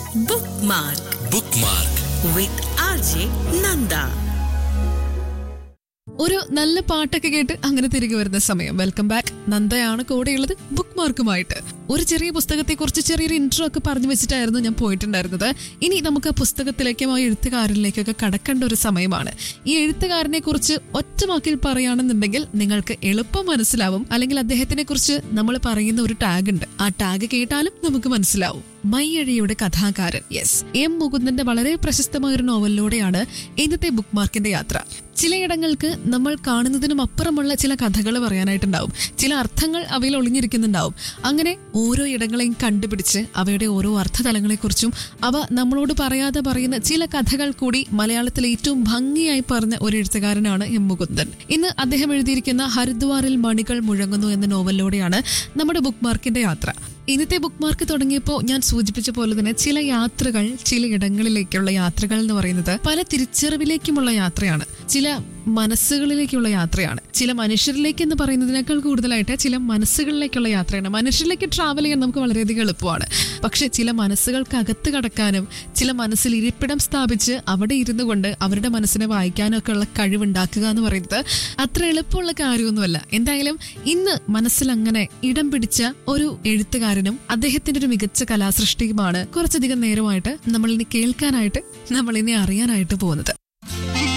Bookmark bookmark with RJ Nanda. ഒരു നല്ല പാട്ടൊക്കെ കേട്ട് അങ്ങനെ തിരികെ വരുന്ന സമയം വെൽക്കം ബാക്ക് നന്ദയാണ് കൂടെയുള്ളത് ബുക്ക് മാർക്കുമായിട്ട് ഒരു ചെറിയ പുസ്തകത്തെ കുറിച്ച് ചെറിയൊരു ഇൻട്രോ ഒക്കെ പറഞ്ഞു വെച്ചിട്ടായിരുന്നു ഞാൻ പോയിട്ടുണ്ടായിരുന്നത് ഇനി നമുക്ക് ആ പുസ്തകത്തിലേക്കും ആ എഴുത്തുകാരനിലേക്കൊക്കെ കടക്കേണ്ട ഒരു സമയമാണ് ഈ എഴുത്തുകാരനെ കുറിച്ച് ഒറ്റ വാക്കിൽ പറയുകയാണെന്നുണ്ടെങ്കിൽ നിങ്ങൾക്ക് എളുപ്പം മനസ്സിലാവും അല്ലെങ്കിൽ അദ്ദേഹത്തിനെ കുറിച്ച് നമ്മൾ പറയുന്ന ഒരു ടാഗ് ഉണ്ട് ആ ടാഗ് കേട്ടാലും നമുക്ക് മനസ്സിലാവും മയ്യഴിയുടെ കഥാകാരൻ യെസ് എം മുകുന്ദന്റെ വളരെ പ്രശസ്തമായ ഒരു നോവലിലൂടെയാണ് ഇന്നത്തെ ബുക്ക് മാർക്കിന്റെ യാത്ര ചിലയിടങ്ങൾക്ക് നമ്മൾ കാണുന്നതിനും അപ്പുറമുള്ള ചില കഥകൾ പറയാനായിട്ടുണ്ടാവും ചില അർത്ഥങ്ങൾ അവയിൽ ഒളിഞ്ഞിരിക്കുന്നുണ്ടാവും അങ്ങനെ ഓരോ ഇടങ്ങളെയും കണ്ടുപിടിച്ച് അവയുടെ ഓരോ അർത്ഥതലങ്ങളെക്കുറിച്ചും അവ നമ്മളോട് പറയാതെ പറയുന്ന ചില കഥകൾ കൂടി മലയാളത്തിൽ ഏറ്റവും ഭംഗിയായി പറഞ്ഞ ഒരു എഴുത്തുകാരനാണ് എം മുകുന്ദൻ ഇന്ന് അദ്ദേഹം എഴുതിയിരിക്കുന്ന ഹരിദ്വാറിൽ മണികൾ മുഴങ്ങുന്നു എന്ന നോവലിലൂടെയാണ് നമ്മുടെ ബുക്ക് മാർക്കിന്റെ യാത്ര ഇന്നത്തെ ബുക്ക് മാർക്ക് തുടങ്ങിയപ്പോൾ ഞാൻ സൂചിപ്പിച്ച പോലെ തന്നെ ചില യാത്രകൾ ചില ഇടങ്ങളിലേക്കുള്ള യാത്രകൾ എന്ന് പറയുന്നത് പല തിരിച്ചറിവിലേക്കുമുള്ള യാത്രയാണ് ചില മനസ്സുകളിലേക്കുള്ള യാത്രയാണ് ചില മനുഷ്യരിലേക്ക് എന്ന് പറയുന്നതിനേക്കാൾ കൂടുതലായിട്ട് ചില മനസ്സുകളിലേക്കുള്ള യാത്രയാണ് മനുഷ്യരിലേക്ക് ട്രാവൽ ചെയ്യാൻ നമുക്ക് വളരെയധികം എളുപ്പമാണ് പക്ഷെ ചില മനസ്സുകൾക്ക് അകത്ത് കടക്കാനും ചില മനസ്സിൽ ഇരിപ്പിടം സ്ഥാപിച്ച് അവിടെ ഇരുന്നു കൊണ്ട് അവരുടെ മനസ്സിനെ വായിക്കാനും ഒക്കെ ഉള്ള കഴിവുണ്ടാക്കുക എന്ന് പറയുന്നത് അത്ര എളുപ്പമുള്ള കാര്യമൊന്നുമല്ല എന്തായാലും ഇന്ന് മനസ്സിൽ അങ്ങനെ ഇടം പിടിച്ച ഒരു എഴുത്തുകാരനും അദ്ദേഹത്തിന്റെ ഒരു മികച്ച കലാസൃഷ്ടിയുമാണ് കുറച്ചധികം നേരമായിട്ട് നമ്മൾ ഇനി കേൾക്കാനായിട്ട് നമ്മൾ ഇനി അറിയാനായിട്ട് പോകുന്നത്